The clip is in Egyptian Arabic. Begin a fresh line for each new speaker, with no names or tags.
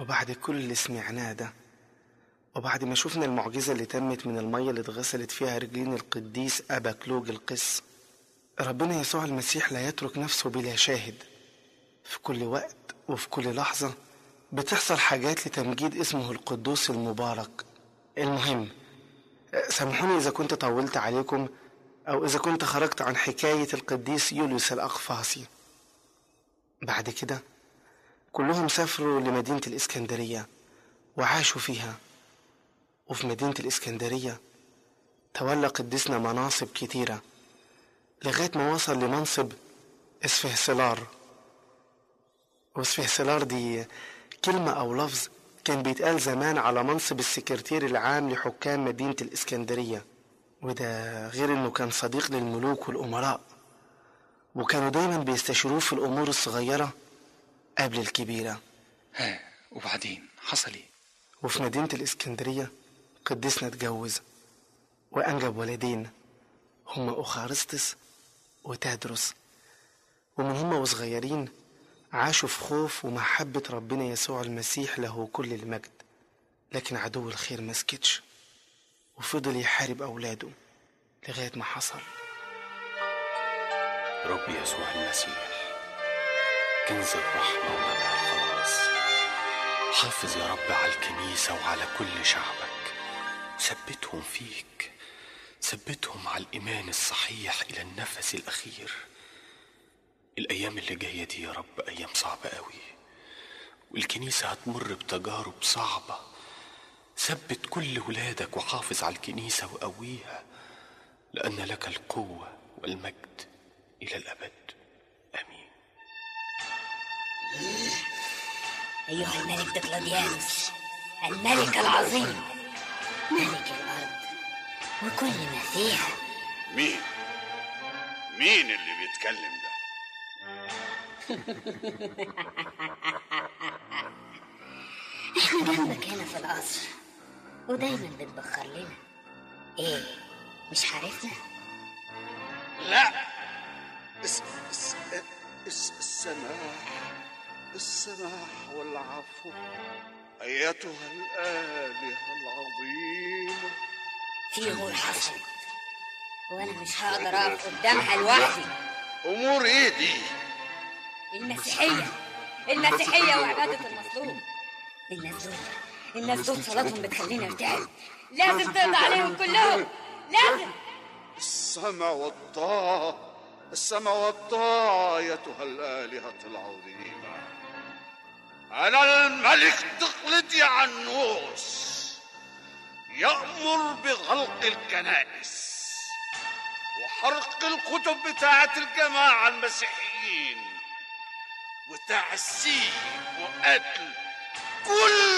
وبعد كل اللي سمعناه ده وبعد ما شفنا المعجزة اللي تمت من المية اللي اتغسلت فيها رجلين القديس أبا كلوج القس ربنا يسوع المسيح لا يترك نفسه بلا شاهد في كل وقت وفي كل لحظة بتحصل حاجات لتمجيد اسمه القدوس المبارك المهم سامحوني إذا كنت طولت عليكم أو إذا كنت خرجت عن حكاية القديس يوليوس الأقفاصي بعد كده كلهم سافروا لمدينة الإسكندرية وعاشوا فيها وفي مدينة الإسكندرية تولى قديسنا مناصب كتيرة لغاية ما وصل لمنصب اسفهسلار واسفهسلار دي كلمة أو لفظ كان بيتقال زمان على منصب السكرتير العام لحكام مدينة الإسكندرية وده غير إنه كان صديق للملوك والأمراء وكانوا دايما بيستشيروه في الأمور الصغيرة قبل الكبيرة
ها وبعدين حصل ايه
وفي مدينة الإسكندرية قديسنا اتجوز وأنجب ولدين هما أخارستس وتادروس ومن هما وصغيرين عاشوا في خوف ومحبة ربنا يسوع المسيح له كل المجد لكن عدو الخير ما سكتش وفضل يحارب أولاده لغاية ما حصل
رب يسوع المسيح كنز الرحمة ومنبع الخلاص حافظ يا رب على الكنيسة وعلى كل شعبك ثبتهم فيك ثبتهم على الإيمان الصحيح إلى النفس الأخير الأيام اللي جاية دي يا رب أيام صعبة قوي والكنيسة هتمر بتجارب صعبة ثبت كل ولادك وحافظ على الكنيسة وقويها لأن لك القوة والمجد إلى الأبد آمين
أيها الملك دقلديانوس الملك العظيم ملك الأرض وكل ما فيها
مين مين اللي بيتكلم ده
احنا جنبك هنا في القصر ودايما بتبخر لنا ايه مش عارفنا
لا اس اس اس السماح السماح والعفو أيتها الآلهة العظيمة
في غول حصلت وانا مش هقدر اقف قدامها لوحدي
أمور إيه دي؟
المسيحية المسيحية وعبادة المظلوم الناس دول الناس دول صلاتهم بتخليني ارتعب لازم تقضي عليهم كلهم لازم
السمع والطاعة السمع والطاعة أيتها الآلهة العظيمة أنا الملك دقلديانوس يأمر بغلق الكنائس وحرق الكتب بتاعة الجماعة المسيحيين وتعذيب وقتل كل